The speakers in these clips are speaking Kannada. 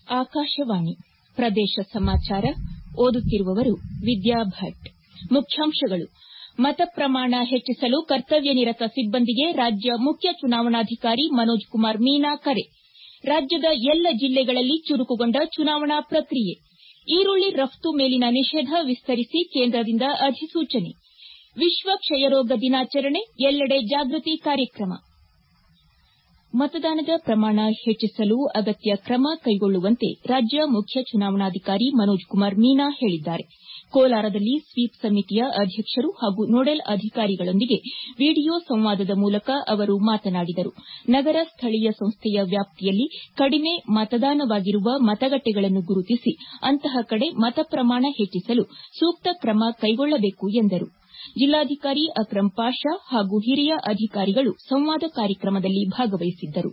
ಆಕಾಶವಾಣಿ ಪ್ರದೇಶ ಸಮಾಚಾರ ಓದುತ್ತಿರುವವರು ವಿದ್ಯಾ ಭಟ್ ಮುಖ್ಯಾಂಶಗಳು ಮತ ಪ್ರಮಾಣ ಹೆಚ್ಚಿಸಲು ಕರ್ತವ್ಯ ನಿರತ ಸಿಬ್ಬಂದಿಗೆ ರಾಜ್ಯ ಮುಖ್ಯ ಚುನಾವಣಾಧಿಕಾರಿ ಮನೋಜ್ ಕುಮಾರ್ ಮೀನಾ ಕರೆ ರಾಜ್ಯದ ಎಲ್ಲ ಜಿಲ್ಲೆಗಳಲ್ಲಿ ಚುರುಕುಗೊಂಡ ಚುನಾವಣಾ ಪ್ರಕ್ರಿಯೆ ಈರುಳ್ಳಿ ರಫ್ತು ಮೇಲಿನ ನಿಷೇಧ ವಿಸ್ತರಿಸಿ ಕೇಂದ್ರದಿಂದ ಅಧಿಸೂಚನೆ ವಿಶ್ವ ಕ್ಷಯರೋಗ ದಿನಾಚರಣೆ ಎಲ್ಲೆಡೆ ಜಾಗೃತಿ ಕಾರ್ಯಕ್ರಮ ಮತದಾನದ ಪ್ರಮಾಣ ಹೆಚ್ಚಿಸಲು ಅಗತ್ಯ ಕ್ರಮ ಕೈಗೊಳ್ಳುವಂತೆ ರಾಜ್ಯ ಮುಖ್ಯ ಚುನಾವಣಾಧಿಕಾರಿ ಮನೋಜ್ ಕುಮಾರ್ ಮೀನಾ ಹೇಳಿದ್ದಾರೆ ಕೋಲಾರದಲ್ಲಿ ಸ್ವೀಪ್ ಸಮಿತಿಯ ಅಧ್ಯಕ್ಷರು ಹಾಗೂ ನೋಡಲ್ ಅಧಿಕಾರಿಗಳೊಂದಿಗೆ ವಿಡಿಯೋ ಸಂವಾದದ ಮೂಲಕ ಅವರು ಮಾತನಾಡಿದರು ನಗರ ಸ್ಥಳೀಯ ಸಂಸ್ಥೆಯ ವ್ಯಾಪ್ತಿಯಲ್ಲಿ ಕಡಿಮೆ ಮತದಾನವಾಗಿರುವ ಮತಗಟ್ಟೆಗಳನ್ನು ಗುರುತಿಸಿ ಅಂತಹ ಕಡೆ ಮತ ಪ್ರಮಾಣ ಹೆಚ್ಚಿಸಲು ಸೂಕ್ತ ಕ್ರಮ ಕೈಗೊಳ್ಳಬೇಕು ಎಂದರು ಜಿಲ್ಲಾಧಿಕಾರಿ ಅಕ್ರಂ ಪಾಷಾ ಹಾಗೂ ಹಿರಿಯ ಅಧಿಕಾರಿಗಳು ಸಂವಾದ ಕಾರ್ಯಕ್ರಮದಲ್ಲಿ ಭಾಗವಹಿಸಿದ್ದರು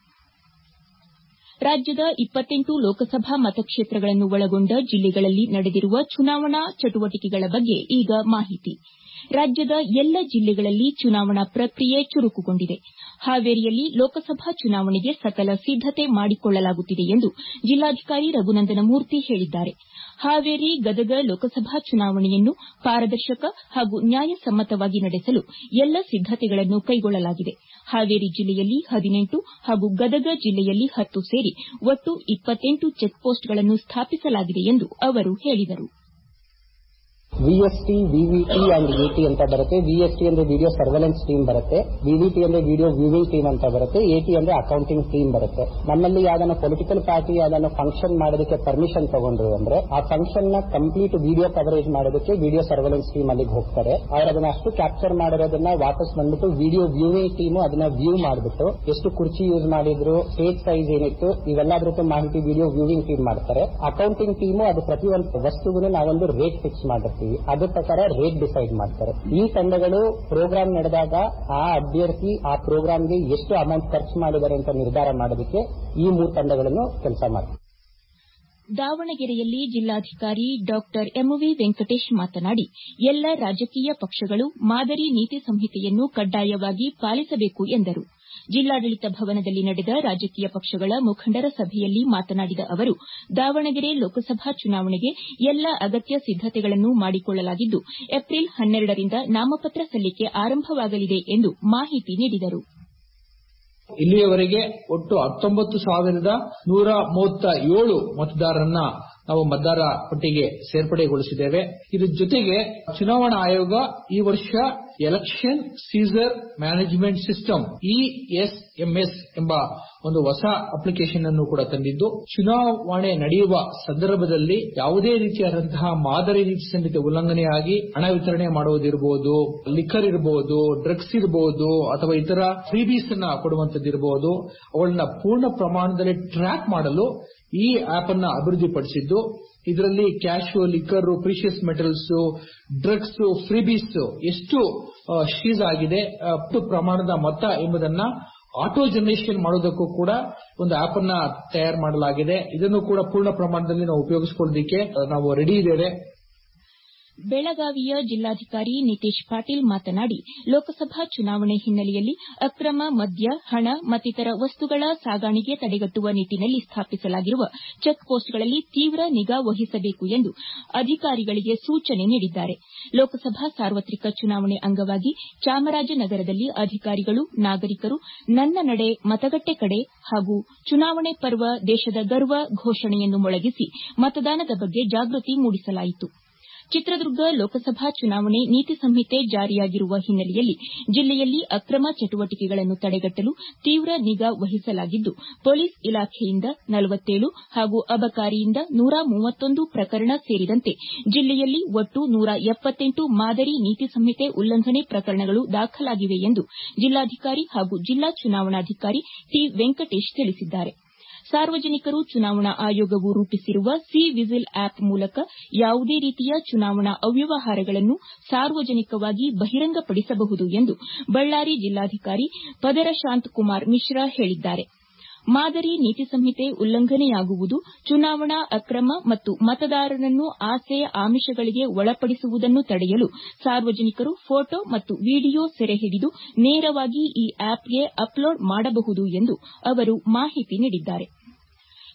ರಾಜ್ಯದ ಲೋಕಸಭಾ ಮತಕ್ಷೇತ್ರಗಳನ್ನು ಒಳಗೊಂಡ ಜಿಲ್ಲೆಗಳಲ್ಲಿ ನಡೆದಿರುವ ಚುನಾವಣಾ ಚಟುವಟಿಕೆಗಳ ಬಗ್ಗೆ ಈಗ ಮಾಹಿತಿ ರಾಜ್ಯದ ಎಲ್ಲ ಜಿಲ್ಲೆಗಳಲ್ಲಿ ಚುನಾವಣಾ ಪ್ರಕ್ರಿಯೆ ಚುರುಕುಗೊಂಡಿದೆ ಹಾವೇರಿಯಲ್ಲಿ ಲೋಕಸಭಾ ಚುನಾವಣೆಗೆ ಸಕಲ ಸಿದ್ದತೆ ಮಾಡಿಕೊಳ್ಳಲಾಗುತ್ತಿದೆ ಎಂದು ಜಿಲ್ಲಾಧಿಕಾರಿ ರಘುನಂದನಮೂರ್ತಿ ಹೇಳಿದ್ದಾರೆ ಹಾವೇರಿ ಗದಗ ಲೋಕಸಭಾ ಚುನಾವಣೆಯನ್ನು ಪಾರದರ್ಶಕ ಹಾಗೂ ನ್ಯಾಯಸಮ್ಮತವಾಗಿ ನಡೆಸಲು ಎಲ್ಲ ಸಿದ್ದತೆಗಳನ್ನು ಕೈಗೊಳ್ಳಲಾಗಿದೆ ಹಾವೇರಿ ಜಿಲ್ಲೆಯಲ್ಲಿ ಹದಿನೆಂಟು ಹಾಗೂ ಗದಗ ಜಿಲ್ಲೆಯಲ್ಲಿ ಹತ್ತು ಸೇರಿ ಒಟ್ಟು ಇಪ್ಪತ್ತೆಂಟು ಚೆಕ್ಪೋಸ್ಟ್ಗಳನ್ನು ಸ್ಥಾಪಿಸಲಾಗಿದೆ ಎಂದು ಅವರು ಹೇಳಿದರು ವಿಎಸ್ಟಿ ವಿವಿಟಿ ಅಂಡ್ ಎಟಿ ಅಂತ ಬರುತ್ತೆ ವಿಎಸ್ಟಿ ಅಂದ್ರೆ ವಿಡಿಯೋ ಸರ್ವೆಲೆನ್ಸ್ ಟೀಮ್ ಬರುತ್ತೆ ವಿವಿಟಿ ಅಂದ್ರೆ ವಿಡಿಯೋ ವ್ಯೂವಿಂಗ್ ಟೀಮ್ ಅಂತ ಬರುತ್ತೆ ಎಟಿ ಅಂದ್ರೆ ಅಕೌಂಟಿಂಗ್ ಟೀಮ್ ಬರುತ್ತೆ ನಮ್ಮಲ್ಲಿ ಯಾವ್ದನ್ನ ಪೊಲಿಟಿಕಲ್ ಪಾರ್ಟಿ ಯಾವ್ದನ್ನ ಫಂಕ್ಷನ್ ಮಾಡೋದಕ್ಕೆ ಪರ್ಮಿಷನ್ ತಗೊಂಡ್ರು ಅಂದ್ರೆ ಆ ಫಂಕ್ಷನ್ ನ ಕಂಪ್ಲೀಟ್ ವಿಡಿಯೋ ಕವರೇಜ್ ಮಾಡೋದಕ್ಕೆ ವಿಡಿಯೋ ಸರ್ವೆಲೆನ್ಸ್ ಟೀಮ್ ಅಲ್ಲಿಗೆ ಹೋಗ್ತಾರೆ ಅವ್ರು ಅದನ್ನ ಅಷ್ಟು ಕ್ಯಾಪ್ಚರ್ ಮಾಡಿರೋದನ್ನ ವಾಪಸ್ ಬಂದ್ಬಿಟ್ಟು ವಿಡಿಯೋ ವ್ಯೂವಿಂಗ್ ಟೀಮ್ ಅದನ್ನ ವ್ಯೂ ಮಾಡಿಬಿಟ್ಟು ಎಷ್ಟು ಕುರ್ಚಿ ಯೂಸ್ ಮಾಡಿದ್ರು ಸ್ಟೇಜ್ ಸೈಜ್ ಏನಿತ್ತು ಇವೆಲ್ಲದ್ರದ್ದು ಮಾಹಿತಿ ವಿಡಿಯೋ ವ್ಯೂವಿಂಗ್ ಟೀಮ್ ಮಾಡ್ತಾರೆ ಅಕೌಂಟಿಂಗ್ ಟೀಮು ಅದು ಪ್ರತಿಯೊಂದು ವಸ್ತುಗೂ ನಾವೊಂದು ರೇಟ್ ಫಿಕ್ಸ್ ಮಾಡಿರ್ತೀವಿ ಅದ್ರ ಪ್ರಕಾರ ರೇಟ್ ಡಿಸೈಡ್ ಮಾಡ್ತಾರೆ ಈ ತಂಡಗಳು ಪ್ರೋಗ್ರಾಮ್ ನಡೆದಾಗ ಆ ಅಭ್ಯರ್ಥಿ ಆ ಪ್ರೋಗ್ರಾಮ್ಗೆ ಎಷ್ಟು ಅಮೌಂಟ್ ಖರ್ಚು ಮಾಡಿದ್ದಾರೆ ಅಂತ ನಿರ್ಧಾರ ಮಾಡೋದಕ್ಕೆ ಈ ಮೂರು ತಂಡಗಳನ್ನು ಕೆಲಸ ಮಾಡ್ತಾರೆ ದಾವಣಗೆರೆಯಲ್ಲಿ ಜಿಲ್ಲಾಧಿಕಾರಿ ಡಾ ಎಂವಿ ವೆಂಕಟೇಶ್ ಮಾತನಾಡಿ ಎಲ್ಲ ರಾಜಕೀಯ ಪಕ್ಷಗಳು ಮಾದರಿ ನೀತಿ ಸಂಹಿತೆಯನ್ನು ಕಡ್ಡಾಯವಾಗಿ ಪಾಲಿಸಬೇಕು ಎಂದರು ಜಿಲ್ಲಾಡಳಿತ ಭವನದಲ್ಲಿ ನಡೆದ ರಾಜಕೀಯ ಪಕ್ಷಗಳ ಮುಖಂಡರ ಸಭೆಯಲ್ಲಿ ಮಾತನಾಡಿದ ಅವರು ದಾವಣಗೆರೆ ಲೋಕಸಭಾ ಚುನಾವಣೆಗೆ ಎಲ್ಲ ಅಗತ್ಯ ಸಿದ್ದತೆಗಳನ್ನು ಮಾಡಿಕೊಳ್ಳಲಾಗಿದ್ದು ಏಪ್ರಿಲ್ ಹನ್ನೆರಡರಿಂದ ನಾಮಪತ್ರ ಸಲ್ಲಿಕೆ ಆರಂಭವಾಗಲಿದೆ ಎಂದು ಮಾಹಿತಿ ನೀಡಿದರು ಇಲ್ಲಿಯವರೆಗೆ ಒಟ್ಟು ಹತ್ತೊಂಬತ್ತು ಸಾವಿರದ ನೂರ ಮೂವತ್ತ ಏಳು ಮತದಾರರನ್ನ ನಾವು ಮತದಾರ ಪಟ್ಟಿಗೆ ಸೇರ್ಪಡೆಗೊಳಿಸಿದ್ದೇವೆ ಇದರ ಜೊತೆಗೆ ಚುನಾವಣಾ ಆಯೋಗ ಈ ವರ್ಷ election seizure management system ESMS ಎಂಬ ಒಂದು ಹೊಸ ಅಪ್ಲಿಕೇಶನ್ ಅನ್ನು ಕೂಡ ತಂದಿದ್ದು ಚುನಾವಣೆ ನಡೆಯುವ ಸಂದರ್ಭದಲ್ಲಿ ಯಾವುದೇ ರೀತಿಯಾದಂತಹ ಮಾದರಿ ನೀತಿ ಸಂಹಿತೆ ಉಲ್ಲಂಘನೆಯಾಗಿ ಹಣ ವಿತರಣೆ ಮಾಡುವುದಿರಬಹುದು ಲಿಕ್ಕರ್ ಇರಬಹುದು ಡ್ರಗ್ಸ್ ಇರಬಹುದು ಅಥವಾ ಇತರ ಫ್ರೀಬೀಸ್ ಅನ್ನ ಕೊಡುವಂತದ್ದಿರಬಹುದು ಅವುಗಳನ್ನ ಪೂರ್ಣ ಪ್ರಮಾಣದಲ್ಲಿ ಟ್ರ್ಯಾಕ್ ಮಾಡಲು ಈ ಆಪ್ ಅನ್ನ ಅಭಿವೃದ್ಧಿಪಡಿಸಿದ್ದು ಇದರಲ್ಲಿ cash liquor precious metals drugs freebies ಎಷ್ಟು ಶೀಸ್ ಆಗಿದೆ ಎಷ್ಟು ಪ್ರಮಾಣದ ಮತ ಎಂಬುದನ್ನ ಆಟೋ ಜನರೇಷನ್ ಮಾಡೋದಕ್ಕೂ ಕೂಡ ಒಂದು ಆಪ್ ಅನ್ನ ತಯಾರು ಮಾಡಲಾಗಿದೆ ಇದನ್ನು ಕೂಡ ಪೂರ್ಣ ಪ್ರಮಾಣದಲ್ಲಿ ನಾವು ಉಪಯೋಗಿಸಿಕೊಳ್ಳೋದಕ್ಕೆ ನಾವು ರೆಡಿ ಇದ್ದೇವೆ ಬೆಳಗಾವಿಯ ಜಿಲ್ಲಾಧಿಕಾರಿ ನಿತೇಶ್ ಪಾಟೀಲ್ ಮಾತನಾಡಿ ಲೋಕಸಭಾ ಚುನಾವಣೆ ಹಿನ್ನೆಲೆಯಲ್ಲಿ ಅಕ್ರಮ ಮದ್ಯ ಹಣ ಮತ್ತಿತರ ವಸ್ತುಗಳ ಸಾಗಾಣಿಕೆ ತಡೆಗಟ್ಟುವ ನಿಟ್ಟನಲ್ಲಿ ಸ್ಥಾಪಿಸಲಾಗಿರುವ ಚೆಕ್ಪೋಸ್ಟ್ಗಳಲ್ಲಿ ತೀವ್ರ ನಿಗಾ ವಹಿಸಬೇಕು ಎಂದು ಅಧಿಕಾರಿಗಳಿಗೆ ಸೂಚನೆ ನೀಡಿದ್ದಾರೆ ಲೋಕಸಭಾ ಸಾರ್ವತ್ರಿಕ ಚುನಾವಣೆ ಅಂಗವಾಗಿ ಚಾಮರಾಜನಗರದಲ್ಲಿ ಅಧಿಕಾರಿಗಳು ನಾಗರಿಕರು ನನ್ನ ನಡೆ ಮತಗಟ್ಟೆ ಕಡೆ ಹಾಗೂ ಚುನಾವಣೆ ಪರ್ವ ದೇಶದ ಗರ್ವ ಘೋಷಣೆಯನ್ನು ಮೊಳಗಿಸಿ ಮತದಾನದ ಬಗ್ಗೆ ಜಾಗೃತಿ ಮೂಡಿಸಲಾಯಿತು ಚಿತ್ರದುರ್ಗ ಲೋಕಸಭಾ ಚುನಾವಣೆ ನೀತಿ ಸಂಹಿತೆ ಜಾರಿಯಾಗಿರುವ ಹಿನ್ನೆಲೆಯಲ್ಲಿ ಜಿಲ್ಲೆಯಲ್ಲಿ ಅಕ್ರಮ ಚಟುವಟಿಕೆಗಳನ್ನು ತಡೆಗಟ್ಟಲು ತೀವ್ರ ನಿಗಾ ವಹಿಸಲಾಗಿದ್ದು ಪೊಲೀಸ್ ಇಲಾಖೆಯಿಂದ ನಲವತ್ತೇಳು ಹಾಗೂ ಅಬಕಾರಿಯಿಂದ ನೂರ ಮೂವತ್ತೊಂದು ಪ್ರಕರಣ ಸೇರಿದಂತೆ ಜಿಲ್ಲೆಯಲ್ಲಿ ಒಟ್ಟು ನೂರ ಎಪ್ಪತ್ತೆಂಟು ಮಾದರಿ ನೀತಿ ಸಂಹಿತೆ ಉಲ್ಲಂಘನೆ ಪ್ರಕರಣಗಳು ದಾಖಲಾಗಿವೆ ಎಂದು ಜಿಲ್ಲಾಧಿಕಾರಿ ಹಾಗೂ ಜಿಲ್ಲಾ ಚುನಾವಣಾಧಿಕಾರಿ ಟಿ ವೆಂಕಟೇಶ್ ತಿಳಿಸಿದ್ದಾರೆ ಸಾರ್ವಜನಿಕರು ಚುನಾವಣಾ ಆಯೋಗವು ರೂಪಿಸಿರುವ ಸಿ ವಿಜಿಲ್ ಆಪ್ ಮೂಲಕ ಯಾವುದೇ ರೀತಿಯ ಚುನಾವಣಾ ಅವ್ಯವಹಾರಗಳನ್ನು ಸಾರ್ವಜನಿಕವಾಗಿ ಬಹಿರಂಗಪಡಿಸಬಹುದು ಎಂದು ಬಳ್ಳಾರಿ ಜಿಲ್ಲಾಧಿಕಾರಿ ಪದರಶಾಂತ್ ಕುಮಾರ್ ಮಿಶ್ರಾ ಹೇಳಿದ್ದಾರೆ ಮಾದರಿ ನೀತಿ ಸಂಹಿತೆ ಉಲ್ಲಂಘನೆಯಾಗುವುದು ಚುನಾವಣಾ ಅಕ್ರಮ ಮತ್ತು ಮತದಾರರನ್ನು ಆಸೆ ಆಮಿಷಗಳಿಗೆ ಒಳಪಡಿಸುವುದನ್ನು ತಡೆಯಲು ಸಾರ್ವಜನಿಕರು ಫೋಟೋ ಮತ್ತು ವಿಡಿಯೋ ಸೆರೆ ಹಿಡಿದು ನೇರವಾಗಿ ಈ ಆಪ್ಗೆ ಅಪ್ಲೋಡ್ ಮಾಡಬಹುದು ಎಂದು ಅವರು ಮಾಹಿತಿ ನೀಡಿದ್ದಾರೆ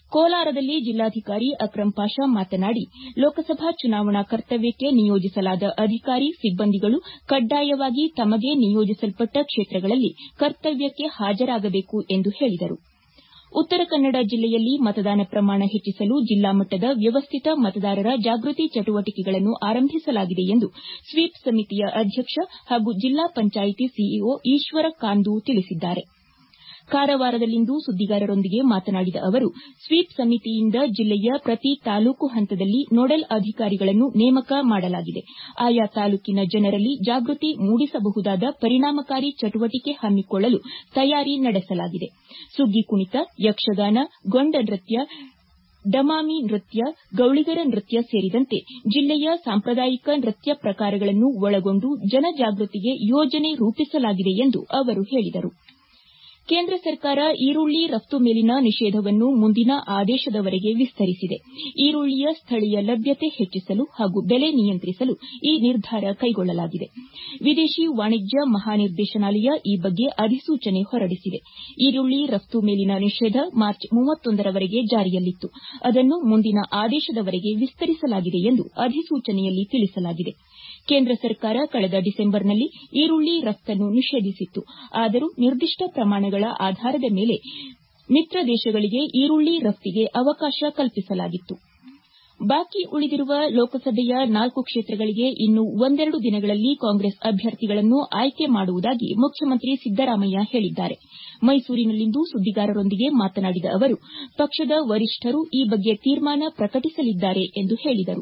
ಕೋಲಾರದಲ್ಲಿ ಜಿಲ್ಲಾಧಿಕಾರಿ ಅಕ್ರಂ ಪಾಷಾ ಮಾತನಾಡಿ ಲೋಕಸಭಾ ಚುನಾವಣಾ ಕರ್ತವ್ಯಕ್ಕೆ ನಿಯೋಜಿಸಲಾದ ಅಧಿಕಾರಿ ಸಿಬ್ಬಂದಿಗಳು ಕಡ್ಡಾಯವಾಗಿ ತಮಗೆ ನಿಯೋಜಿಸಲ್ಪಟ್ಟ ಕ್ಷೇತ್ರಗಳಲ್ಲಿ ಕರ್ತವ್ಯಕ್ಕೆ ಹಾಜರಾಗಬೇಕು ಎಂದು ಹೇಳಿದರು ಉತ್ತರ ಕನ್ನಡ ಜಿಲ್ಲೆಯಲ್ಲಿ ಮತದಾನ ಪ್ರಮಾಣ ಹೆಚ್ಚಿಸಲು ಜಿಲ್ಲಾ ಮಟ್ಟದ ವ್ಯವಸ್ಥಿತ ಮತದಾರರ ಜಾಗೃತಿ ಚಟುವಟಿಕೆಗಳನ್ನು ಆರಂಭಿಸಲಾಗಿದೆ ಎಂದು ಸ್ವೀಪ್ ಸಮಿತಿಯ ಅಧ್ಯಕ್ಷ ಹಾಗೂ ಜಿಲ್ಲಾ ಪಂಚಾಯಿತಿ ಸಿಇಒ ಈಶ್ವರ ಕಾಂದು ತಿಳಿಸಿದ್ದಾರೆ ಕಾರವಾರದಲ್ಲಿಂದು ಸುದ್ದಿಗಾರರೊಂದಿಗೆ ಮಾತನಾಡಿದ ಅವರು ಸ್ವೀಪ್ ಸಮಿತಿಯಿಂದ ಜಿಲ್ಲೆಯ ಪ್ರತಿ ತಾಲೂಕು ಹಂತದಲ್ಲಿ ನೋಡಲ್ ಅಧಿಕಾರಿಗಳನ್ನು ನೇಮಕ ಮಾಡಲಾಗಿದೆ ಆಯಾ ತಾಲೂಕಿನ ಜನರಲ್ಲಿ ಜಾಗೃತಿ ಮೂಡಿಸಬಹುದಾದ ಪರಿಣಾಮಕಾರಿ ಚಟುವಟಿಕೆ ಹಮ್ಮಿಕೊಳ್ಳಲು ತಯಾರಿ ನಡೆಸಲಾಗಿದೆ ಸುಗ್ಗಿ ಕುಣಿತ ಯಕ್ಷಗಾನ ಗೊಂಡ ನೃತ್ಯ ಡಮಾಮಿ ನೃತ್ಯ ಗೌಳಿಗರ ನೃತ್ಯ ಸೇರಿದಂತೆ ಜಿಲ್ಲೆಯ ಸಾಂಪ್ರದಾಯಿಕ ನೃತ್ಯ ಪ್ರಕಾರಗಳನ್ನು ಒಳಗೊಂಡು ಜನಜಾಗೃತಿಗೆ ಯೋಜನೆ ರೂಪಿಸಲಾಗಿದೆ ಎಂದು ಅವರು ಹೇಳಿದರು ಕೇಂದ್ರ ಸರ್ಕಾರ ಈರುಳ್ಳಿ ರಫ್ತು ಮೇಲಿನ ನಿಷೇಧವನ್ನು ಮುಂದಿನ ಆದೇಶದವರೆಗೆ ವಿಸ್ತರಿಸಿದೆ ಈರುಳ್ಳಿಯ ಸ್ಥಳೀಯ ಲಭ್ಯತೆ ಹೆಚ್ಚಿಸಲು ಹಾಗೂ ಬೆಲೆ ನಿಯಂತ್ರಿಸಲು ಈ ನಿರ್ಧಾರ ಕೈಗೊಳ್ಳಲಾಗಿದೆ ವಿದೇಶಿ ವಾಣಿಜ್ಯ ಮಹಾನಿರ್ದೇಶನಾಲಯ ಈ ಬಗ್ಗೆ ಅಧಿಸೂಚನೆ ಹೊರಡಿಸಿದೆ ಈರುಳ್ಳಿ ರಫ್ತು ಮೇಲಿನ ನಿಷೇಧ ಮಾರ್ಚ್ ಮೂವತ್ತೊಂದರವರೆಗೆ ಜಾರಿಯಲ್ಲಿತ್ತು ಅದನ್ನು ಮುಂದಿನ ಆದೇಶದವರೆಗೆ ವಿಸ್ತರಿಸಲಾಗಿದೆ ಎಂದು ಅಧಿಸೂಚನೆಯಲ್ಲಿ ತಿಳಿಸಲಾಗಿದೆ ಕೇಂದ್ರ ಸರ್ಕಾರ ಕಳೆದ ಡಿಸೆಂಬರ್ನಲ್ಲಿ ಈರುಳ್ಳಿ ರಫ್ತನ್ನು ನಿಷೇಧಿಸಿತ್ತು ಆದರೂ ನಿರ್ದಿಷ್ಟ ಪ್ರಮಾಣಗಳ ಆಧಾರದ ಮೇಲೆ ಮಿತ್ರ ದೇಶಗಳಿಗೆ ಈರುಳ್ಳಿ ರಫ್ತಿಗೆ ಅವಕಾಶ ಕಲ್ಪಿಸಲಾಗಿತ್ತು ಬಾಕಿ ಉಳಿದಿರುವ ಲೋಕಸಭೆಯ ನಾಲ್ಕು ಕ್ಷೇತ್ರಗಳಿಗೆ ಇನ್ನು ಒಂದೆರಡು ದಿನಗಳಲ್ಲಿ ಕಾಂಗ್ರೆಸ್ ಅಭ್ಯರ್ಥಿಗಳನ್ನು ಆಯ್ಕೆ ಮಾಡುವುದಾಗಿ ಮುಖ್ಯಮಂತ್ರಿ ಸಿದ್ದರಾಮಯ್ಯ ಹೇಳಿದ್ದಾರೆ ಮೈಸೂರಿನಲ್ಲಿಂದು ಸುದ್ದಿಗಾರರೊಂದಿಗೆ ಮಾತನಾಡಿದ ಅವರು ಪಕ್ಷದ ವರಿಷ್ಠರು ಈ ಬಗ್ಗೆ ತೀರ್ಮಾನ ಪ್ರಕಟಿಸಲಿದ್ದಾರೆ ಎಂದು ಹೇಳಿದರು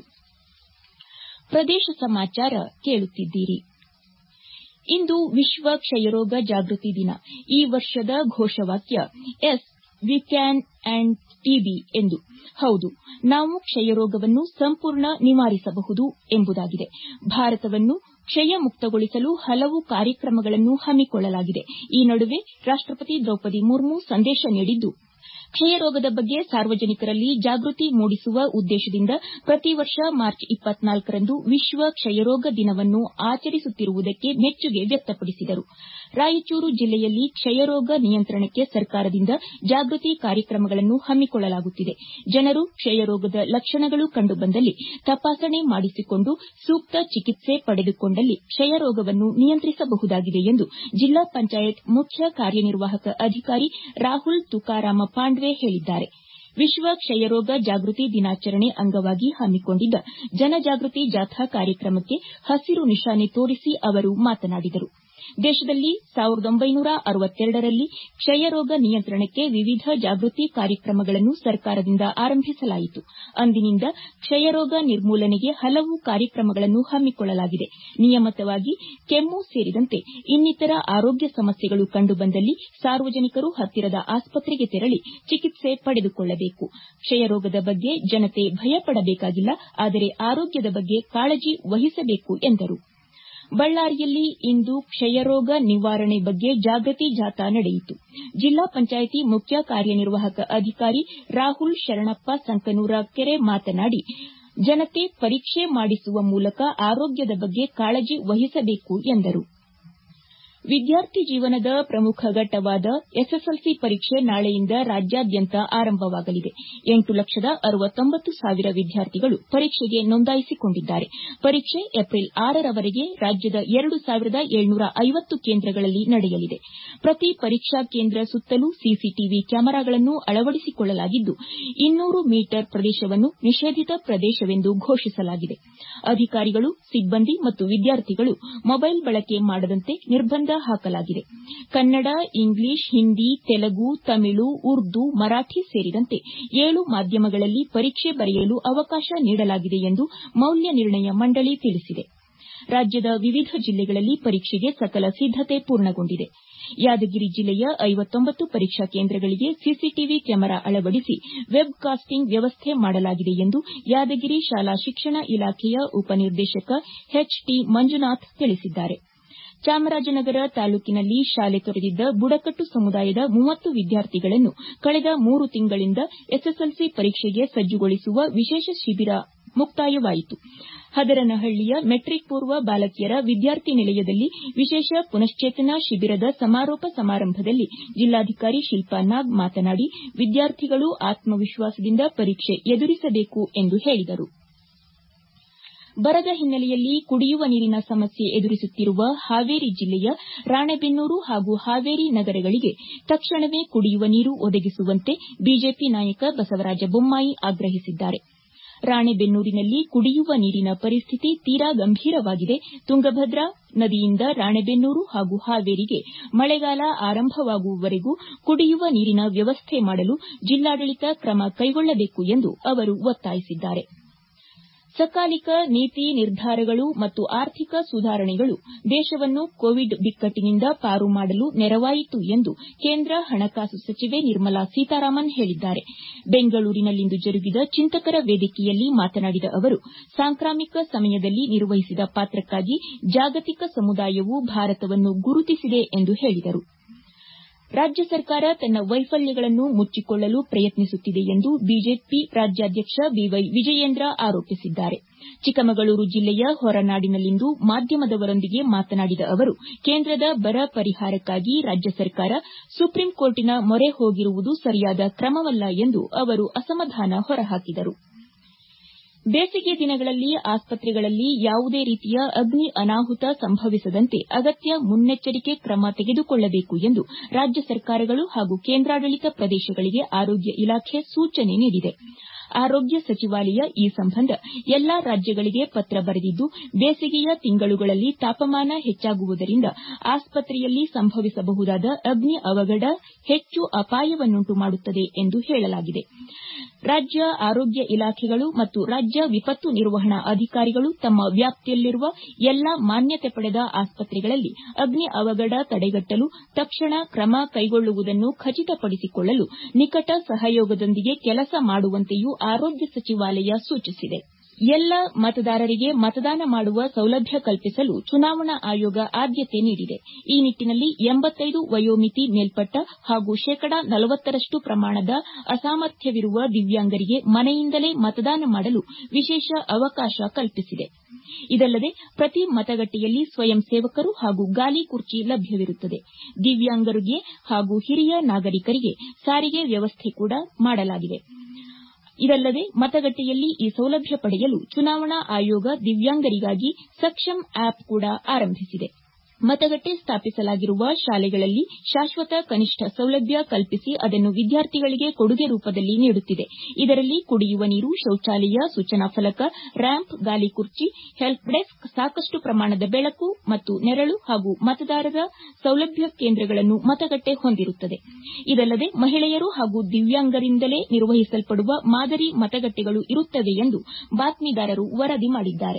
ಪ್ರದೇಶ ಸಮಾಚಾರ ಕೇಳುತ್ತಿದ್ದೀರಿ ಇಂದು ವಿಶ್ವ ಕ್ಷಯರೋಗ ಜಾಗೃತಿ ದಿನ ಈ ವರ್ಷದ ಘೋಷವಾಕ್ಯ yes we can end TB ಎಂದು ಹೌದು ನಾವು ಕ್ಷಯರೋಗವನ್ನು ಸಂಪೂರ್ಣ ನಿವಾರಿಸಬಹುದು ಎಂಬುದಾಗಿದೆ ಭಾರತವನ್ನು ಕ್ಷಯಮುಕ್ತಗೊಳಿಸಲು ಹಲವು ಕಾರ್ಯಕ್ರಮಗಳನ್ನು ಹಮ್ಮಿಕೊಳ್ಳಲಾಗಿದೆ ಈ ನಡುವೆ ರಾಷ್ಟಪತಿ ದ್ರೌಪದಿ ಮುರ್ಮು ಸಂದೇಶ ನೀಡಿದ್ದು ಕ್ಷಯರೋಗದ ಬಗ್ಗೆ ಸಾರ್ವಜನಿಕರಲ್ಲಿ ಜಾಗೃತಿ ಮೂಡಿಸುವ ಉದ್ದೇಶದಿಂದ ಪ್ರತಿ ವರ್ಷ ಮಾರ್ಚ್ ರಂದು ವಿಶ್ವ ಕ್ಷಯರೋಗ ದಿನವನ್ನು ಆಚರಿಸುತ್ತಿರುವುದಕ್ಕೆ ಮೆಚ್ಚುಗೆ ವ್ಯಕ್ತಪಡಿಸಿದರು ರಾಯಚೂರು ಜಿಲ್ಲೆಯಲ್ಲಿ ಕ್ಷಯರೋಗ ನಿಯಂತ್ರಣಕ್ಕೆ ಸರ್ಕಾರದಿಂದ ಜಾಗೃತಿ ಕಾರ್ಯಕ್ರಮಗಳನ್ನು ಹಮ್ಮಿಕೊಳ್ಳಲಾಗುತ್ತಿದೆ ಜನರು ಕ್ಷಯರೋಗದ ಲಕ್ಷಣಗಳು ಕಂಡುಬಂದಲ್ಲಿ ತಪಾಸಣೆ ಮಾಡಿಸಿಕೊಂಡು ಸೂಕ್ತ ಚಿಕಿತ್ಸೆ ಪಡೆದುಕೊಂಡಲ್ಲಿ ಕ್ಷಯರೋಗವನ್ನು ನಿಯಂತ್ರಿಸಬಹುದಾಗಿದೆ ಎಂದು ಜಿಲ್ಲಾ ಪಂಚಾಯತ್ ಮುಖ್ಯ ಕಾರ್ಯನಿರ್ವಾಹಕ ಅಧಿಕಾರಿ ರಾಹುಲ್ ತುಕಾರಾಮ ಪಾಂಡ್ವೆ ಹೇಳಿದ್ದಾರೆ ವಿಶ್ವ ಕ್ಷಯರೋಗ ಜಾಗೃತಿ ದಿನಾಚರಣೆ ಅಂಗವಾಗಿ ಹಮ್ಮಿಕೊಂಡಿದ್ದ ಜನಜಾಗೃತಿ ಜಾಥಾ ಕಾರ್ಯಕ್ರಮಕ್ಕೆ ಹಸಿರು ನಿಶಾನೆ ತೋರಿಸಿ ಅವರು ಮಾತನಾಡಿದರು ದೇಶದಲ್ಲಿ ರಲ್ಲಿ ಕ್ಷಯರೋಗ ನಿಯಂತ್ರಣಕ್ಕೆ ವಿವಿಧ ಜಾಗೃತಿ ಕಾರ್ಯಕ್ರಮಗಳನ್ನು ಸರ್ಕಾರದಿಂದ ಆರಂಭಿಸಲಾಯಿತು ಅಂದಿನಿಂದ ಕ್ಷಯರೋಗ ನಿರ್ಮೂಲನೆಗೆ ಹಲವು ಕಾರ್ಯಕ್ರಮಗಳನ್ನು ಹಮ್ಮಿಕೊಳ್ಳಲಾಗಿದೆ ನಿಯಮಿತವಾಗಿ ಕೆಮ್ಮು ಸೇರಿದಂತೆ ಇನ್ನಿತರ ಆರೋಗ್ಯ ಸಮಸ್ಯೆಗಳು ಕಂಡುಬಂದಲ್ಲಿ ಸಾರ್ವಜನಿಕರು ಹತ್ತಿರದ ಆಸ್ಪತ್ರೆಗೆ ತೆರಳಿ ಚಿಕಿತ್ಸೆ ಪಡೆದುಕೊಳ್ಳಬೇಕು ಕ್ಷಯರೋಗದ ಬಗ್ಗೆ ಜನತೆ ಭಯಪಡಬೇಕಾಗಿಲ್ಲ ಆದರೆ ಆರೋಗ್ಯದ ಬಗ್ಗೆ ಕಾಳಜಿ ವಹಿಸಬೇಕು ಎಂದರು ಬಳ್ಳಾರಿಯಲ್ಲಿ ಇಂದು ಕ್ಷಯರೋಗ ನಿವಾರಣೆ ಬಗ್ಗೆ ಜಾಗೃತಿ ಜಾಥಾ ನಡೆಯಿತು ಜಿಲ್ಲಾ ಪಂಚಾಯಿತಿ ಮುಖ್ಯ ಕಾರ್ಯನಿರ್ವಾಹಕ ಅಧಿಕಾರಿ ರಾಹುಲ್ ಶರಣಪ್ಪ ಸಂಕನೂರ ಕೆರೆ ಮಾತನಾಡಿ ಜನತೆ ಪರೀಕ್ಷೆ ಮಾಡಿಸುವ ಮೂಲಕ ಆರೋಗ್ಯದ ಬಗ್ಗೆ ಕಾಳಜಿ ವಹಿಸಬೇಕು ಎಂದರು ವಿದ್ಯಾರ್ಥಿ ಜೀವನದ ಪ್ರಮುಖ ಘಟ್ಟವಾದ ಎಸ್ಎಸ್ಎಲ್ಸಿ ಪರೀಕ್ಷೆ ನಾಳೆಯಿಂದ ರಾಜ್ಯಾದ್ಯಂತ ಆರಂಭವಾಗಲಿದೆ ಎಂಟು ಲಕ್ಷದ ಅರವತ್ತೊಂಬತ್ತು ಸಾವಿರ ವಿದ್ಯಾರ್ಥಿಗಳು ಪರೀಕ್ಷೆಗೆ ನೋಂದಾಯಿಸಿಕೊಂಡಿದ್ದಾರೆ ಪರೀಕ್ಷೆ ಏಪ್ರಿಲ್ ಆರರವರೆಗೆ ರಾಜ್ಯದ ಎರಡು ಸಾವಿರದ ಏಳ್ನೂರ ಐವತ್ತು ಕೇಂದ್ರಗಳಲ್ಲಿ ನಡೆಯಲಿದೆ ಪ್ರತಿ ಪರೀಕ್ಷಾ ಕೇಂದ್ರ ಸುತ್ತಲೂ ಸಿಸಿಟಿವಿ ಕ್ಯಾಮೆರಾಗಳನ್ನು ಅಳವಡಿಸಿಕೊಳ್ಳಲಾಗಿದ್ದು ಇನ್ನೂರು ಮೀಟರ್ ಪ್ರದೇಶವನ್ನು ನಿಷೇಧಿತ ಪ್ರದೇಶವೆಂದು ಘೋಷಿಸಲಾಗಿದೆ ಅಧಿಕಾರಿಗಳು ಸಿಬ್ಬಂದಿ ಮತ್ತು ವಿದ್ಯಾರ್ಥಿಗಳು ಮೊಬೈಲ್ ಬಳಕೆ ಮಾಡದಂತೆ ನಿರ್ಬಂಧ ಹಾಕಲಾಗಿದೆ ಕನ್ನಡ ಇಂಗ್ಲಿಷ್ ಹಿಂದಿ ತೆಲುಗು ತಮಿಳು ಉರ್ದು ಮರಾಠಿ ಸೇರಿದಂತೆ ಏಳು ಮಾಧ್ಯಮಗಳಲ್ಲಿ ಪರೀಕ್ಷೆ ಬರೆಯಲು ಅವಕಾಶ ನೀಡಲಾಗಿದೆ ಎಂದು ಮೌಲ್ಯ ನಿರ್ಣಯ ಮಂಡಳಿ ತಿಳಿಸಿದೆ ರಾಜ್ಯದ ವಿವಿಧ ಜಿಲ್ಲೆಗಳಲ್ಲಿ ಪರೀಕ್ಷೆಗೆ ಸಕಲ ಸಿದ್ದತೆ ಪೂರ್ಣಗೊಂಡಿದೆ ಯಾದಗಿರಿ ಜಿಲ್ಲೆಯ ಐವತ್ತೊಂಬತ್ತು ಪರೀಕ್ಷಾ ಕೇಂದ್ರಗಳಿಗೆ ಸಿಸಿಟಿವಿ ಕ್ಯಾಮೆರಾ ಅಳವಡಿಸಿ ವೆಬ್ ಕಾಸ್ಟಿಂಗ್ ವ್ಯವಸ್ಥೆ ಮಾಡಲಾಗಿದೆ ಎಂದು ಯಾದಗಿರಿ ಶಾಲಾ ಶಿಕ್ಷಣ ಇಲಾಖೆಯ ಉಪನಿರ್ದೇಶಕ ಎಚ್ ಟಿ ಮಂಜುನಾಥ್ ತಿಳಿಸಿದ್ದಾರೆ ಚಾಮರಾಜನಗರ ತಾಲೂಕಿನಲ್ಲಿ ಶಾಲೆ ತೊರೆದಿದ್ದ ಬುಡಕಟ್ಟು ಸಮುದಾಯದ ಮೂವತ್ತು ವಿದ್ಯಾರ್ಥಿಗಳನ್ನು ಕಳೆದ ಮೂರು ತಿಂಗಳಿಂದ ಎಸ್ಎಸ್ಎಲ್ಸಿ ಪರೀಕ್ಷೆಗೆ ಸಜ್ಜುಗೊಳಿಸುವ ವಿಶೇಷ ಶಿಬಿರ ಮುಕ್ತಾಯವಾಯಿತು ಹದರನಹಳ್ಳಿಯ ಮೆಟ್ರಿಕ್ ಪೂರ್ವ ಬಾಲಕಿಯರ ವಿದ್ಯಾರ್ಥಿ ನಿಲಯದಲ್ಲಿ ವಿಶೇಷ ಪುನಶ್ಚೇತನ ಶಿಬಿರದ ಸಮಾರೋಪ ಸಮಾರಂಭದಲ್ಲಿ ಜಿಲ್ಲಾಧಿಕಾರಿ ಶಿಲ್ಪಾ ನಾಗ್ ಮಾತನಾಡಿ ವಿದ್ಯಾರ್ಥಿಗಳು ಆತ್ಮವಿಶ್ವಾಸದಿಂದ ಪರೀಕ್ಷೆ ಎದುರಿಸಬೇಕು ಎಂದು ಹೇಳಿದರು ಬರದ ಹಿನ್ನೆಲೆಯಲ್ಲಿ ಕುಡಿಯುವ ನೀರಿನ ಸಮಸ್ಯೆ ಎದುರಿಸುತ್ತಿರುವ ಹಾವೇರಿ ಜಿಲ್ಲೆಯ ರಾಣೆಬೆನ್ನೂರು ಹಾಗೂ ಹಾವೇರಿ ನಗರಗಳಿಗೆ ತಕ್ಷಣವೇ ಕುಡಿಯುವ ನೀರು ಒದಗಿಸುವಂತೆ ಬಿಜೆಪಿ ನಾಯಕ ಬಸವರಾಜ ಬೊಮ್ಮಾಯಿ ಆಗ್ರಹಿಸಿದ್ದಾರೆ ರಾಣೆಬೆನ್ನೂರಿನಲ್ಲಿ ಕುಡಿಯುವ ನೀರಿನ ಪರಿಸ್ಥಿತಿ ತೀರಾ ಗಂಭೀರವಾಗಿದೆ ತುಂಗಭದ್ರಾ ನದಿಯಿಂದ ರಾಣೆಬೆನ್ನೂರು ಹಾಗೂ ಹಾವೇರಿಗೆ ಮಳೆಗಾಲ ಆರಂಭವಾಗುವವರೆಗೂ ಕುಡಿಯುವ ನೀರಿನ ವ್ಯವಸ್ಥೆ ಮಾಡಲು ಜಿಲ್ಲಾಡಳಿತ ಕ್ರಮ ಕೈಗೊಳ್ಳಬೇಕು ಎಂದು ಅವರು ಒತ್ತಾಯಿಸಿದ್ದಾರೆ ಸಕಾಲಿಕ ನೀತಿ ನಿರ್ಧಾರಗಳು ಮತ್ತು ಆರ್ಥಿಕ ಸುಧಾರಣೆಗಳು ದೇಶವನ್ನು ಕೋವಿಡ್ ಬಿಕ್ಕಟ್ಟಿನಿಂದ ಪಾರು ಮಾಡಲು ನೆರವಾಯಿತು ಎಂದು ಕೇಂದ್ರ ಹಣಕಾಸು ಸಚಿವೆ ನಿರ್ಮಲಾ ಸೀತಾರಾಮನ್ ಹೇಳಿದ್ದಾರೆ ಬೆಂಗಳೂರಿನಲ್ಲಿಂದು ಜರುಗಿದ ಚಿಂತಕರ ವೇದಿಕೆಯಲ್ಲಿ ಮಾತನಾಡಿದ ಅವರು ಸಾಂಕ್ರಾಮಿಕ ಸಮಯದಲ್ಲಿ ನಿರ್ವಹಿಸಿದ ಪಾತ್ರಕ್ಕಾಗಿ ಜಾಗತಿಕ ಸಮುದಾಯವು ಭಾರತವನ್ನು ಗುರುತಿಸಿದೆ ಎಂದು ಹೇಳಿದರು ರಾಜ್ಯ ಸರ್ಕಾರ ತನ್ನ ವೈಫಲ್ಯಗಳನ್ನು ಮುಚ್ಚಿಕೊಳ್ಳಲು ಪ್ರಯತ್ನಿಸುತ್ತಿದೆ ಎಂದು ಬಿಜೆಪಿ ರಾಜ್ಯಾಧ್ಯಕ್ಷ ಬಿವೈ ವಿಜಯೇಂದ್ರ ಆರೋಪಿಸಿದ್ದಾರೆ ಚಿಕ್ಕಮಗಳೂರು ಜಿಲ್ಲೆಯ ಹೊರನಾಡಿನಲ್ಲಿಂದು ಮಾಧ್ಯಮದವರೊಂದಿಗೆ ಮಾತನಾಡಿದ ಅವರು ಕೇಂದ್ರದ ಬರ ಪರಿಹಾರಕ್ಕಾಗಿ ರಾಜ್ಯ ಸರ್ಕಾರ ಸುಪ್ರೀಂ ಕೋರ್ಟಿನ ಮೊರೆ ಹೋಗಿರುವುದು ಸರಿಯಾದ ಕ್ರಮವಲ್ಲ ಎಂದು ಅವರು ಅಸಮಾಧಾನ ಹೊರಹಾಕಿದರು ಬೇಸಿಗೆ ದಿನಗಳಲ್ಲಿ ಆಸ್ಪತ್ರೆಗಳಲ್ಲಿ ಯಾವುದೇ ರೀತಿಯ ಅಗ್ನಿ ಅನಾಹುತ ಸಂಭವಿಸದಂತೆ ಅಗತ್ಯ ಮುನ್ನೆಚ್ಚರಿಕೆ ಕ್ರಮ ತೆಗೆದುಕೊಳ್ಳಬೇಕು ಎಂದು ರಾಜ್ಯ ಸರ್ಕಾರಗಳು ಹಾಗೂ ಕೇಂದ್ರಾಡಳಿತ ಪ್ರದೇಶಗಳಿಗೆ ಆರೋಗ್ಯ ಇಲಾಖೆ ಸೂಚನೆ ನೀಡಿದೆ ಆರೋಗ್ಯ ಸಚಿವಾಲಯ ಈ ಸಂಬಂಧ ಎಲ್ಲಾ ರಾಜ್ಯಗಳಿಗೆ ಪತ್ರ ಬರೆದಿದ್ದು ಬೇಸಿಗೆಯ ತಿಂಗಳುಗಳಲ್ಲಿ ತಾಪಮಾನ ಹೆಚ್ಚಾಗುವುದರಿಂದ ಆಸ್ಪತ್ರೆಯಲ್ಲಿ ಸಂಭವಿಸಬಹುದಾದ ಅಗ್ನಿ ಅವಘಡ ಹೆಚ್ಚು ಅಪಾಯವನ್ನುಂಟು ಮಾಡುತ್ತದೆ ಎಂದು ಹೇಳಲಾಗಿದೆ ರಾಜ್ಯ ಆರೋಗ್ಯ ಇಲಾಖೆಗಳು ಮತ್ತು ರಾಜ್ಯ ವಿಪತ್ತು ನಿರ್ವಹಣಾ ಅಧಿಕಾರಿಗಳು ತಮ್ಮ ವ್ಯಾಪ್ತಿಯಲ್ಲಿರುವ ಎಲ್ಲಾ ಮಾನ್ಯತೆ ಪಡೆದ ಆಸ್ಪತ್ರೆಗಳಲ್ಲಿ ಅಗ್ನಿ ಅವಘಡ ತಡೆಗಟ್ಟಲು ತಕ್ಷಣ ಕ್ರಮ ಕೈಗೊಳ್ಳುವುದನ್ನು ಖಚಿತಪಡಿಸಿಕೊಳ್ಳಲು ನಿಕಟ ಸಹಯೋಗದೊಂದಿಗೆ ಕೆಲಸ ಮಾಡುವಂತೆಯೂ ಆರೋಗ್ಯ ಸಚಿವಾಲಯ ಸೂಚಿಸಿದೆ ಎಲ್ಲ ಮತದಾರರಿಗೆ ಮತದಾನ ಮಾಡುವ ಸೌಲಭ್ಯ ಕಲ್ಪಿಸಲು ಚುನಾವಣಾ ಆಯೋಗ ಆದ್ಯತೆ ನೀಡಿದೆ ಈ ನಿಟ್ಟನಲ್ಲಿ ಎಂಬತ್ತೈದು ವಯೋಮಿತಿ ಮೇಲ್ಪಟ್ಟ ಹಾಗೂ ಶೇಕಡಾ ನಲವತ್ತರಷ್ಟು ಪ್ರಮಾಣದ ಅಸಾಮರ್ಥ್ಯವಿರುವ ದಿವ್ಯಾಂಗರಿಗೆ ಮನೆಯಿಂದಲೇ ಮತದಾನ ಮಾಡಲು ವಿಶೇಷ ಅವಕಾಶ ಕಲ್ಪಿಸಿದೆ ಇದಲ್ಲದೆ ಪ್ರತಿ ಮತಗಟ್ಟೆಯಲ್ಲಿ ಸ್ವಯಂ ಸೇವಕರು ಹಾಗೂ ಗಾಲಿ ಕುರ್ಚಿ ಲಭ್ಯವಿರುತ್ತದೆ ದಿವ್ಯಾಂಗರಿಗೆ ಹಾಗೂ ಹಿರಿಯ ನಾಗರಿಕರಿಗೆ ಸಾರಿಗೆ ವ್ಯವಸ್ಥೆ ಕೂಡ ಮಾಡಲಾಗಿದೆ ಇದಲ್ಲದೆ ಮತಗಟ್ಟೆಯಲ್ಲಿ ಈ ಸೌಲಭ್ಯ ಪಡೆಯಲು ಚುನಾವಣಾ ಆಯೋಗ ದಿವ್ಯಾಂಗರಿಗಾಗಿ ಸಕ್ಷಮ್ ಆಪ್ ಕೂಡ ಆರಂಭಿಸಿದೆ ಮತಗಟ್ಟೆ ಸ್ಥಾಪಿಸಲಾಗಿರುವ ಶಾಲೆಗಳಲ್ಲಿ ಶಾಶ್ವತ ಕನಿಷ್ಠ ಸೌಲಭ್ಯ ಕಲ್ಪಿಸಿ ಅದನ್ನು ವಿದ್ಯಾರ್ಥಿಗಳಿಗೆ ಕೊಡುಗೆ ರೂಪದಲ್ಲಿ ನೀಡುತ್ತಿದೆ ಇದರಲ್ಲಿ ಕುಡಿಯುವ ನೀರು ಶೌಚಾಲಯ ಸೂಚನಾ ಫಲಕ ರ್ಯಾಂಪ್ ಗಾಲಿ ಕುರ್ಚಿ ಹೆಲ್ಪ್ ಡೆಸ್ಕ್ ಸಾಕಷ್ಟು ಪ್ರಮಾಣದ ಬೆಳಕು ಮತ್ತು ನೆರಳು ಹಾಗೂ ಮತದಾರರ ಸೌಲಭ್ಯ ಕೇಂದ್ರಗಳನ್ನು ಮತಗಟ್ಟೆ ಹೊಂದಿರುತ್ತದೆ ಇದಲ್ಲದೆ ಮಹಿಳೆಯರು ಹಾಗೂ ದಿವ್ಯಾಂಗರಿಂದಲೇ ನಿರ್ವಹಿಸಲ್ಪಡುವ ಮಾದರಿ ಮತಗಟ್ಟೆಗಳು ಇರುತ್ತವೆ ಎಂದು ಬಾತ್ಮೀದಾರರು ವರದಿ ಮಾಡಿದ್ದಾರೆ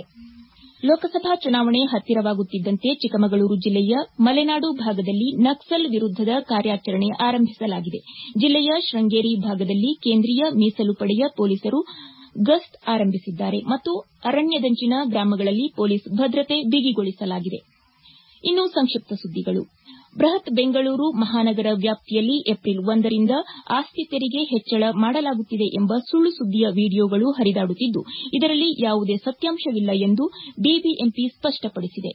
ಲೋಕಸಭಾ ಚುನಾವಣೆ ಹತ್ತಿರವಾಗುತ್ತಿದ್ದಂತೆ ಚಿಕ್ಕಮಗಳೂರು ಜಿಲ್ಲೆಯ ಮಲೆನಾಡು ಭಾಗದಲ್ಲಿ ನಕ್ಸಲ್ ವಿರುದ್ದದ ಕಾರ್ಯಾಚರಣೆ ಆರಂಭಿಸಲಾಗಿದೆ ಜಿಲ್ಲೆಯ ಶೃಂಗೇರಿ ಭಾಗದಲ್ಲಿ ಕೇಂದ್ರೀಯ ಮೀಸಲು ಪಡೆಯ ಪೊಲೀಸರು ಗಸ್ತ್ ಆರಂಭಿಸಿದ್ದಾರೆ ಮತ್ತು ಅರಣ್ಯದಂಚಿನ ಗ್ರಾಮಗಳಲ್ಲಿ ಪೊಲೀಸ್ ಭದ್ರತೆ ಬಿಗಿಗೊಳಿಸಲಾಗಿದೆ ಇನ್ನು ಸಂಕ್ಷಿಪ್ತ ಸುದ್ದಿಗಳು ಬೃಹತ್ ಬೆಂಗಳೂರು ಮಹಾನಗರ ವ್ಯಾಪ್ತಿಯಲ್ಲಿ ಏಪ್ರಿಲ್ ಒಂದರಿಂದ ಆಸ್ತಿ ತೆರಿಗೆ ಹೆಚ್ಚಳ ಮಾಡಲಾಗುತ್ತಿದೆ ಎಂಬ ಸುಳ್ಳು ಸುದ್ದಿಯ ವಿಡಿಯೋಗಳು ಹರಿದಾಡುತ್ತಿದ್ದು ಇದರಲ್ಲಿ ಯಾವುದೇ ಸತ್ಯಾಂಶವಿಲ್ಲ ಎಂದು ಬಿಬಿಎಂಪಿ ಸ್ಪಷ್ಟಪಡಿಸಿದೆ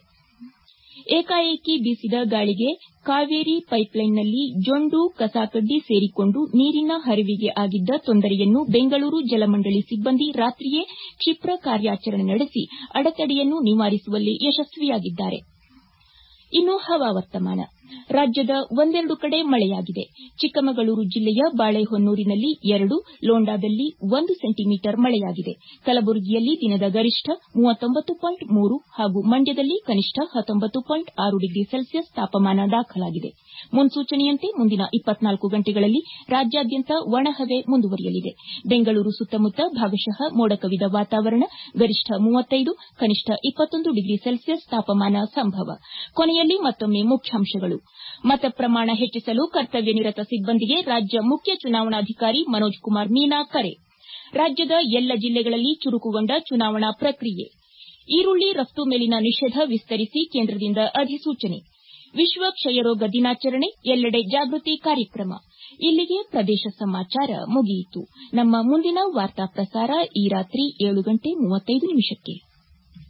ಏಕಾಏಕಿ ಬೀಸಿದ ಗಾಳಿಗೆ ಕಾವೇರಿ ಪೈಪ್ಲೈನ್ನಲ್ಲಿ ಜೊಂಡು ಕಸಕಡ್ಡಿ ಸೇರಿಕೊಂಡು ನೀರಿನ ಹರಿವಿಗೆ ಆಗಿದ್ದ ತೊಂದರೆಯನ್ನು ಬೆಂಗಳೂರು ಜಲಮಂಡಳಿ ಸಿಬ್ಬಂದಿ ರಾತ್ರಿಯೇ ಕ್ಷಿಪ್ರ ಕಾರ್ಯಾಚರಣೆ ನಡೆಸಿ ಅಡೆತಡೆಯನ್ನು ನಿವಾರಿಸುವಲ್ಲಿ ಯಶಸ್ವಿಯಾಗಿದ್ದಾರೆ ಇನ್ನು ಹವಾವರ್ತಮಾನ ರಾಜ್ಯದ ಒಂದೆರಡು ಕಡೆ ಮಳೆಯಾಗಿದೆ ಚಿಕ್ಕಮಗಳೂರು ಜಿಲ್ಲೆಯ ಬಾಳೆಹೊನ್ನೂರಿನಲ್ಲಿ ಎರಡು ಲೋಂಡಾದಲ್ಲಿ ಒಂದು ಸೆಂಟಿಮೀಟರ್ ಮಳೆಯಾಗಿದೆ ಕಲಬುರಗಿಯಲ್ಲಿ ದಿನದ ಗರಿಷ್ಠ ಹಾಗೂ ಮಂಡ್ಯದಲ್ಲಿ ಕನಿಷ್ಠ ಡಿಗ್ರಿ ಸೆಲ್ಸಿಯಸ್ ತಾಪಮಾನ ದಾಖಲಾಗಿದೆ ಮುನ್ಸೂಚನೆಯಂತೆ ಮುಂದಿನ ಗಂಟೆಗಳಲ್ಲಿ ರಾಜ್ಯಾದ್ಯಂತ ಒಣಹವೆ ಮುಂದುವರಿಯಲಿದೆ ಬೆಂಗಳೂರು ಸುತ್ತಮುತ್ತ ಭಾಗಶಃ ಮೋಡ ಕವಿದ ವಾತಾವರಣ ಗರಿಷ್ಠ ಕನಿಷ್ಠ ಡಿಗ್ರಿ ಸೆಲ್ಸಿಯಸ್ ತಾಪಮಾನ ಸಂಭವ ಕೊನೆಯಲ್ಲಿ ಮತ್ತೊಮ್ಮೆ ಮುಖ್ಯಾಂಶಗಳು ಮತ ಪ್ರಮಾಣ ಹೆಚ್ಚಿಸಲು ಕರ್ತವ್ಯ ನಿರತ ಸಿಬ್ಬಂದಿಗೆ ರಾಜ್ಯ ಮುಖ್ಯ ಚುನಾವಣಾಧಿಕಾರಿ ಮನೋಜ್ ಕುಮಾರ್ ಮೀನಾ ಕರೆ ರಾಜ್ಯದ ಎಲ್ಲ ಜಿಲ್ಲೆಗಳಲ್ಲಿ ಚುರುಕುಗೊಂಡ ಚುನಾವಣಾ ಪ್ರಕ್ರಿಯೆ ಈರುಳ್ಳಿ ರಫ್ತು ಮೇಲಿನ ನಿಷೇಧ ವಿಸ್ತರಿಸಿ ಕೇಂದ್ರದಿಂದ ಅಧಿಸೂಚನೆ ವಿಶ್ವ ಕ್ಷಯರೋಗ ದಿನಾಚರಣೆ ಎಲ್ಲೆಡೆ ಜಾಗೃತಿ ಕಾರ್ಯಕ್ರಮ ಇಲ್ಲಿಗೆ ಪ್ರದೇಶ ಸಮಾಚಾರ ಮುಗಿಯಿತು ನಮ್ಮ ಮುಂದಿನ ವಾರ್ತಾ ಪ್ರಸಾರ ಈ ರಾತ್ರಿ ಏಳು ಗಂಟೆ ಮೂವತ್ತೈದು ನಿಮಿಷಕ್ಕೆ